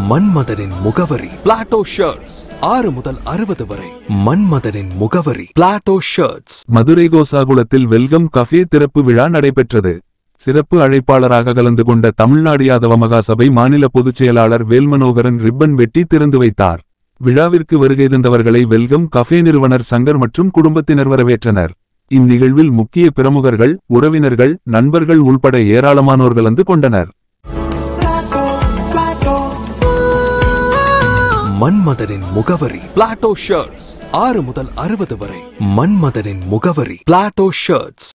மன்மதனின் முகவரி Plato shirts ஆறு முதல் அறுபது வரை மன்மதனின் முகவரி பிளாட்டோ ஷர்ட்ஸ் மதுரை கோசாகுளத்தில் வெல்கம் கஃபே திறப்பு விழா நடைபெற்றது சிறப்பு அழைப்பாளராக கலந்து கொண்ட தமிழ்நாடு யாதவ மகாசபை மாநில பொதுச் செயலாளர் வேல்மனோகரன் ரிப்பன் வெட்டி திறந்து வைத்தார் விழாவிற்கு வருகை தந்தவர்களை வெல்கம் கஃபே நிறுவனர் சங்கர் மற்றும் குடும்பத்தினர் வரவேற்றனர் இந்நிகழ்வில் முக்கிய பிரமுகர்கள் உறவினர்கள் நண்பர்கள் உள்பட ஏராளமானோர் கலந்து கொண்டனர் மன்மதனின் முகவரி பிளாட்டோ ஷர்ட்ஸ் ஆறு முதல் அறுபது வரை மன்மதனின் முகவரி பிளாட்டோ ஷர்ட்ஸ்